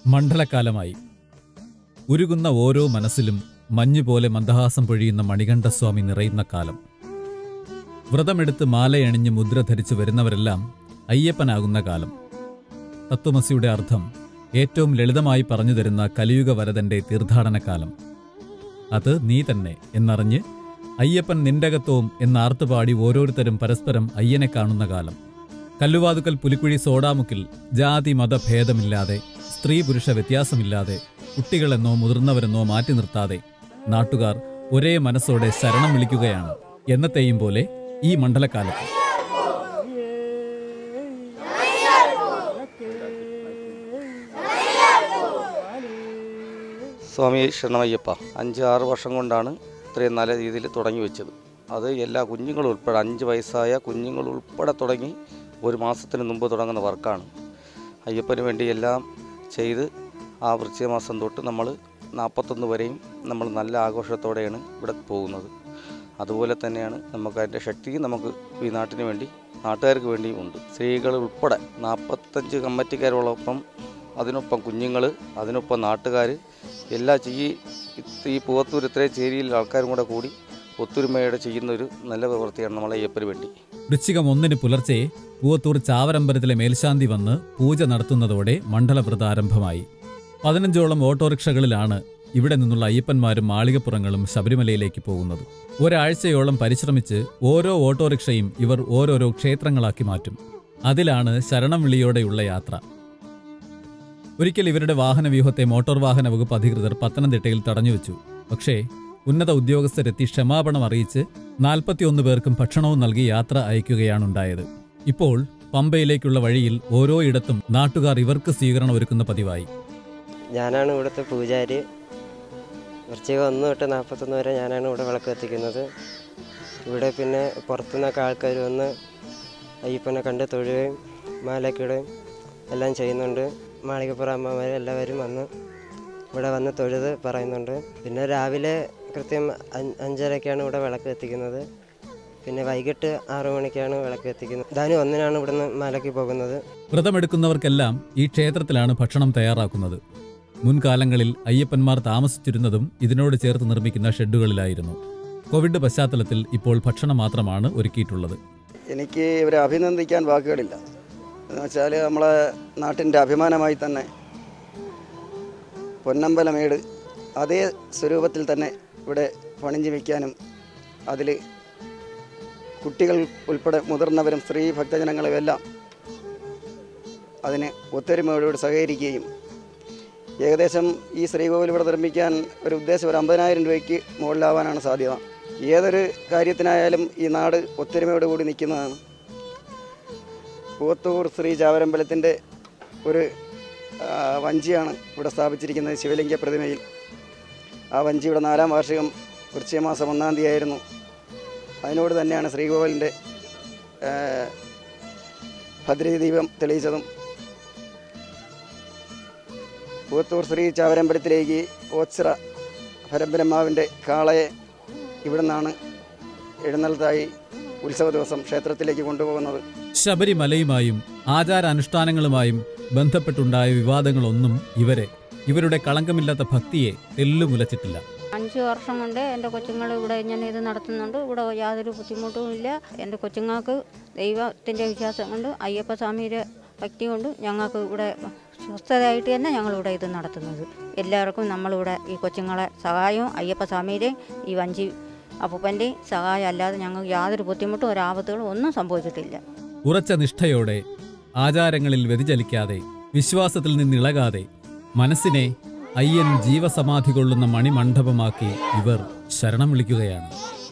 മണ്ഡലക്കാലമായി ഉരുകുന്ന ഓരോ മനസ്സിലും മഞ്ഞുപോലെ മന്ദഹാസം പൊഴിയുന്ന മണികണ്ഠസ്വാമി നിറയുന്ന കാലം വ്രതമെടുത്ത് മാലയണിഞ്ഞ് മുദ്ര ധരിച്ചു വരുന്നവരെല്ലാം അയ്യപ്പനാകുന്ന കാലം തത്വമസിയുടെ അർത്ഥം ഏറ്റവും ലളിതമായി പറഞ്ഞു തരുന്ന കലിയുഗ വരദന്റെ തീർത്ഥാടന കാലം അത് നീ തന്നെ എന്നറിഞ്ഞ് അയ്യപ്പൻ നിന്റകത്വവും എന്നാർത്തുപാടി ഓരോരുത്തരും പരസ്പരം അയ്യനെ കാണുന്ന കാലം കല്ലുവാതുക്കൽ പുലിക്കുഴി സോഡാമുക്കിൽ ജാതി മതഭേദമില്ലാതെ സ്ത്രീ പുരുഷ വ്യത്യാസമില്ലാതെ കുട്ടികളെന്നോ മുതിർന്നവരെന്നോ മാറ്റി നിർത്താതെ നാട്ടുകാർ ഒരേ മനസ്സോടെ ശരണം വിളിക്കുകയാണ് എന്നത്തെയും പോലെ ഈ മണ്ഡലക്കാലത്ത് സ്വാമി ശരണമയ്യപ്പ അഞ്ച് ആറ് വർഷം കൊണ്ടാണ് ഇത്രയും നല്ല രീതിയിൽ തുടങ്ങി വെച്ചത് അത് എല്ലാ കുഞ്ഞുങ്ങളും ഉൾപ്പെടെ അഞ്ച് വയസ്സായ കുഞ്ഞുങ്ങൾ ഉൾപ്പെടെ തുടങ്ങി ഒരു മാസത്തിന് മുമ്പ് തുടങ്ങുന്ന വർക്കാണ് അയ്യപ്പന് വേണ്ടി എല്ലാം ചെയ്ത് ആ വൃശ്ചിക മാസം തൊട്ട് നമ്മൾ നാൽപ്പത്തൊന്ന് വരെയും നമ്മൾ നല്ല ആഘോഷത്തോടെയാണ് ഇവിടെ പോകുന്നത് അതുപോലെ തന്നെയാണ് നമുക്ക് അതിൻ്റെ ശക്തി നമുക്ക് ഈ നാട്ടിന് വേണ്ടി നാട്ടുകാർക്ക് വേണ്ടിയും ഉണ്ട് സ്ത്രീകൾ ഉൾപ്പെടെ നാൽപ്പത്തഞ്ച് കമ്മിറ്റിക്കാരോടൊപ്പം അതിനൊപ്പം കുഞ്ഞുങ്ങൾ അതിനൊപ്പം നാട്ടുകാർ എല്ലാ ഈ ഈ പൂവത്തൂർ ഇത്രയും ചേരിയിൽ ആൾക്കാരും കൂടെ കൂടി ഒത്തൊരുമയോടെ ചെയ്യുന്ന ഒരു നല്ല പ്രവൃത്തിയാണ് നമ്മളെ അയ്യപ്പന് വേണ്ടി വൃശ്ചികം ഒന്നിന് പുലർച്ചെ പൂവത്തൂർ ചാവരമ്പലത്തിലെ മേൽശാന്തി വന്ന് പൂജ നടത്തുന്നതോടെ മണ്ഡലവ്രത ആരംഭമായി പതിനഞ്ചോളം ഓട്ടോറിക്ഷകളിലാണ് ഇവിടെ നിന്നുള്ള അയ്യപ്പന്മാരും മാളികപ്പുറങ്ങളും ശബരിമലയിലേക്ക് പോകുന്നത് ഒരാഴ്ചയോളം പരിശ്രമിച്ച് ഓരോ ഓട്ടോറിക്ഷയും ഇവർ ഓരോരോ ക്ഷേത്രങ്ങളാക്കി മാറ്റും അതിലാണ് ശരണം വിളിയോടെയുള്ള യാത്ര ഒരിക്കൽ ഇവരുടെ വാഹനവ്യൂഹത്തെ മോട്ടോർ വാഹന വകുപ്പ് അധികൃതർ പത്തനംതിട്ടയിൽ തടഞ്ഞുവെച്ചു പക്ഷേ ഉന്നത ഉദ്യോഗസ്ഥരെത്തി ക്ഷമാപണം അറിയിച്ച് നാൽപ്പത്തിയൊന്ന് പേർക്കും ഭക്ഷണവും നൽകി യാത്ര അയക്കുകയാണുണ്ടായത് ഇപ്പോൾ പമ്പയിലേക്കുള്ള വഴിയിൽ ഓരോ ഇടത്തും നാട്ടുകാർ ഇവർക്ക് സ്വീകരണം ഒരുക്കുന്ന പതിവായി ഞാനാണ് ഇവിടുത്തെ പൂജാരി വൃശ്ചിക ഒന്ന് തൊട്ട് നാൽപ്പത്തൊന്ന് വരെ ഞാനാണ് ഇവിടെ വിളക്ക് കത്തിക്കുന്നത് ഇവിടെ പിന്നെ പുറത്തുനിന്നൊക്കെ ആൾക്കാർ വന്ന് അയ്യപ്പനെ കണ്ട് തൊഴുകയും മാലക്കിടുകയും എല്ലാം ചെയ്യുന്നുണ്ട് മാളികപ്പുറ അമ്മമാർ എല്ലാവരും വന്ന് ഇവിടെ വന്ന് തൊഴുത് പറയുന്നുണ്ട് പിന്നെ രാവിലെ കൃത്യം അഞ്ച് അഞ്ചരയ്ക്കാണ് ഇവിടെ വിളക്ക് കത്തിക്കുന്നത് പിന്നെ വൈകിട്ട് ആറു മണിക്കാണ് വിളക്ക് കത്തിക്കുന്നത് ധാനി ഒന്നിനാണ് ഇവിടുന്ന് മാലയ്ക്ക് പോകുന്നത് വ്രതമെടുക്കുന്നവർക്കെല്ലാം ഈ ക്ഷേത്രത്തിലാണ് ഭക്ഷണം തയ്യാറാക്കുന്നത് മുൻകാലങ്ങളിൽ അയ്യപ്പന്മാർ താമസിച്ചിരുന്നതും ഇതിനോട് ചേർത്ത് നിർമ്മിക്കുന്ന ഷെഡുകളിലായിരുന്നു കോവിഡ് പശ്ചാത്തലത്തിൽ ഇപ്പോൾ ഭക്ഷണം മാത്രമാണ് ഒരുക്കിയിട്ടുള്ളത് എനിക്ക് ഇവരെ അഭിനന്ദിക്കാൻ വാക്കുകളില്ല എന്ന് വെച്ചാൽ നമ്മളെ നാട്ടിൻ്റെ അഭിമാനമായി തന്നെ പൊന്നമ്പലമേട് അതേ സ്വരൂപത്തിൽ തന്നെ ഇവിടെ പണിഞ്ഞു വയ്ക്കാനും അതിൽ കുട്ടികൾ ഉൾപ്പെടെ മുതിർന്നവരും സ്ത്രീ ഭക്തജനങ്ങളും എല്ലാം അതിന് ഒത്തൊരുമയോടുകൂടി സഹകരിക്കുകയും ഏകദേശം ഈ ശ്രീകോവിൽ ഇവിടെ നിർമ്മിക്കാൻ ഒരു ഉദ്ദേശം ഒരു അമ്പതിനായിരം രൂപയ്ക്ക് മുകളിലാവാനാണ് സാധ്യത ഏതൊരു കാര്യത്തിനായാലും ഈ നാട് ഒത്തൊരുമയോട് കൂടി നിൽക്കുന്നതാണ് പൂവത്തൂർ ശ്രീ ചാവരമ്പലത്തിൻ്റെ ഒരു ആ, വഞ്ചിയാണ് ഇവിടെ സ്ഥാപിച്ചിരിക്കുന്നത് ശിവലിംഗ പ്രതിമയിൽ ആ വഞ്ചിയുടെ നാലാം വാർഷികം വൃശ്ചിക മാസം ഒന്നാം തീയതി ആയിരുന്നു അതിനോട് തന്നെയാണ് ശ്രീകോവിലിൻ്റെ ആ, ഭദ്രദീപം ദീപം തെളിയിച്ചതും പൂവത്തൂർ ശ്രീ ചാവരമ്പലത്തിലേക്ക് ഓച്ചിറ പരബ്രഹ്മാവിൻ്റെ കാളയെ ഇവിടെ നിന്നാണ് എഴുന്നള്ളത്തായി ഉത്സവ ദിവസം ക്ഷേത്രത്തിലേക്ക് കൊണ്ടുപോകുന്നത് ശബരിമലയുമായും ആചാരാനുഷ്ഠാനങ്ങളുമായും ബന്ധപ്പെട്ടുണ്ടായ വിവാദങ്ങളൊന്നും ഇവരെ ഇവരുടെ കളങ്കമില്ലാത്ത ഭക്തിയെ തെല്ലുമുലച്ചിട്ടില്ല അഞ്ച് വർഷം കൊണ്ട് എൻ്റെ കൊച്ചുങ്ങൾ ഇവിടെ ഇങ്ങനെ ഇത് നടത്തുന്നുണ്ട് ഇവിടെ യാതൊരു ബുദ്ധിമുട്ടും ഇല്ല എൻ്റെ കൊച്ചുങ്ങൾക്ക് ദൈവത്തിൻ്റെ വിശ്വാസം കൊണ്ട് അയ്യപ്പസ്വാമിയുടെ ഭക്തി കൊണ്ട് ഞങ്ങൾക്ക് ഇവിടെ സ്വസ്ഥതയായിട്ട് തന്നെ ഞങ്ങളിവിടെ ഇത് നടത്തുന്നത് എല്ലാവർക്കും നമ്മളിവിടെ ഈ കൊച്ചുങ്ങളെ സഹായവും അയ്യപ്പസ്വാമിയുടെയും ഈ വഞ്ചി അപ്പൂപ്പൻ്റെയും സഹായം അല്ലാതെ ഞങ്ങൾക്ക് യാതൊരു ബുദ്ധിമുട്ടും ഒരാപത്തുകളും ഒന്നും സംഭവിച്ചിട്ടില്ല ഉറച്ച നിഷ്ഠയോടെ ആചാരങ്ങളിൽ വ്യതിചലിക്കാതെ വിശ്വാസത്തിൽ നിന്നിളകാതെ മനസ്സിനെ അയ്യൻ ജീവസമാധി കൊള്ളുന്ന മണിമണ്ഡപമാക്കി ഇവർ ശരണം വിളിക്കുകയാണ്